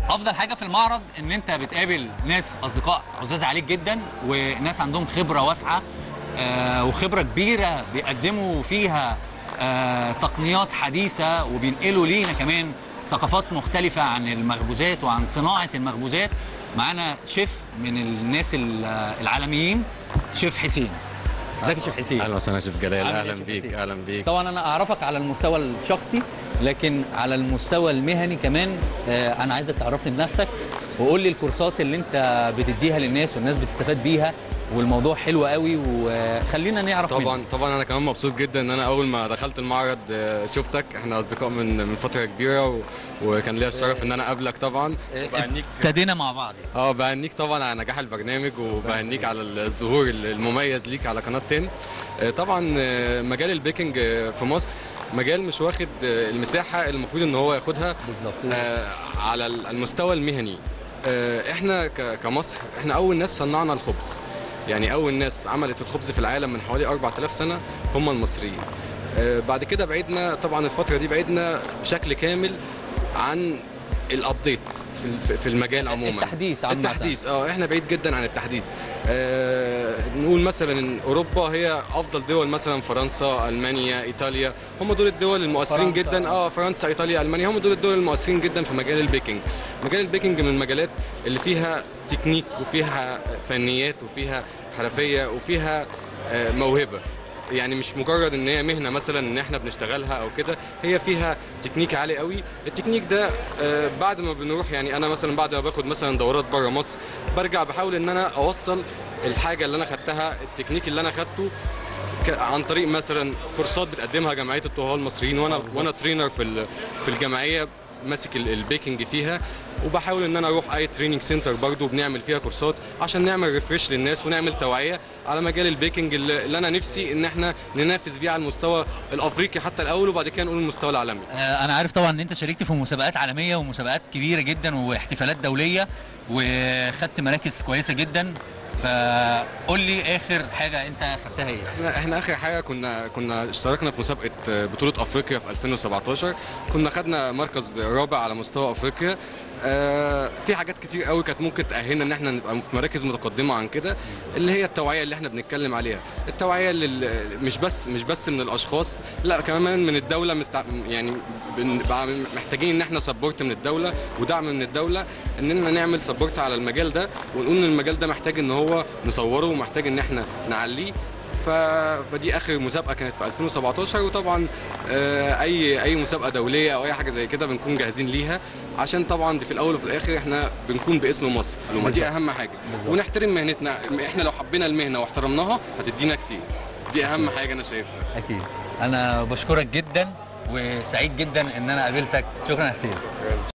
افضل حاجه في المعرض ان انت بتقابل ناس اصدقاء عزاز عليك جدا وناس عندهم خبره واسعه آه، وخبره كبيره بيقدموا فيها آه، تقنيات حديثه وبينقلوا لينا كمان ثقافات مختلفه عن المخبوزات وعن صناعه المخبوزات معانا شيف من الناس ال- العالميين شيف حسين ازيك يا شيف حسين اهلا وسهلا شيف جلال عامل إيه يا اهلا شيف بيك حسين؟ اهلا بيك طبعا انا اعرفك على المستوى الشخصي لكن على المستوى المهني كمان آه، انا عايزك تعرفني بنفسك وقول لي الكورسات اللي انت بتديها للناس والناس بتستفاد بيها والموضوع حلو قوي وخلينا نعرف طبعا منك. طبعا انا كمان مبسوط جدا ان انا اول ما دخلت المعرض آه، شفتك احنا اصدقاء من من فتره كبيره و... وكان ليا الشرف ان انا اقابلك طبعا آه، وبهنيك ابتدينا مع بعض يعني. اه بهنيك طبعا على نجاح البرنامج وبهنيك على الظهور المميز ليك على قناه 10 آه، طبعا آه، مجال البيكنج آه، في مصر مجال مش واخد آه، المساحه اللي المفروض ان هو ياخدها بالظبط آه، على المستوى المهني آه، احنا ك- كمصر احنا اول ناس صنعنا الخبز يعني اول ناس عملت الخبز في العالم من حوالي 4000 سنه هم المصريين آه، بعد كده بعدنا طبعا الفتره دي بعدنا بشكل كامل عن الابديت في ال- في المجال عموما التحديث عامة. التحديث اه احنا بعيد جدا عن التحديث آه نقول مثلا ان اوروبا هي افضل دول مثلا فرنسا المانيا ايطاليا هم دول الدول المؤثرين فرنسا. جدا اه فرنسا ايطاليا المانيا هم دول الدول المؤثرين جدا في مجال البيكنج مجال البيكنج من المجالات اللي فيها تكنيك وفيها فنيات وفيها حرفيه وفيها آه موهبه يعني مش مجرد ان هي مهنه مثلا ان احنا بنشتغلها او كده هي فيها تكنيك عالي قوي التكنيك ده آه، بعد ما بنروح يعني انا مثلا بعد ما باخد مثلا دورات بره مصر برجع بحاول ان انا اوصل الحاجه اللي انا خدتها التكنيك اللي انا خدته ك- عن طريق مثلا كورسات بتقدمها جمعيه الطهاه المصريين وانا وانا ترينر في ال- في الجمعيه ماسك ال- البيكنج فيها وبحاول ان انا اروح اي تريننج سنتر برضو بنعمل فيها كورسات عشان نعمل ريفرش للناس ونعمل توعيه على مجال البيكنج اللي اللي انا نفسي ان احنا ننافس بيه على المستوى الافريقي حتى الاول وبعد كده نقول المستوى العالمي آه، انا عارف طبعا ان انت شاركت في مسابقات عالميه ومسابقات كبيره جدا واحتفالات دوليه وخدت مراكز كويسه جدا فقول لي اخر حاجه انت خدتها ايه احنا احنا اخر حاجه كنا كنا اشتركنا في مسابقه بطوله افريقيا في 2017 كنا خدنا مركز رابع على مستوى افريقيا آه في حاجات كتير قوي كانت ممكن تاهلنا ان احنا نبقى في مراكز متقدمه عن كده اللي هي التوعيه اللي احنا بنتكلم عليها التوعيه لل... مش بس مش بس من الاشخاص لا كمان من الدوله مستع... يعني بنبقى محتاجين ان احنا سبورت من الدوله ودعم من الدوله اننا نعمل سبورت على المجال ده ونقول ان المجال ده محتاج ان هو نطوره ومحتاج ان احنا نعليه ف... فدي اخر مسابقه كانت في 2017 وطبعا آه، اي اي مسابقه دوليه او اي حاجه زي كده بنكون جاهزين ليها عشان طبعا دي في الاول وفي الاخر احنا بنكون باسم مصر ودي اهم حاجه ونحترم مهنتنا احنا لو حبينا المهنه واحترمناها هتدينا كتير دي اهم حاجه انا شايفها اكيد انا بشكرك جدا وسعيد جدا ان انا قابلتك شكرا يا حسين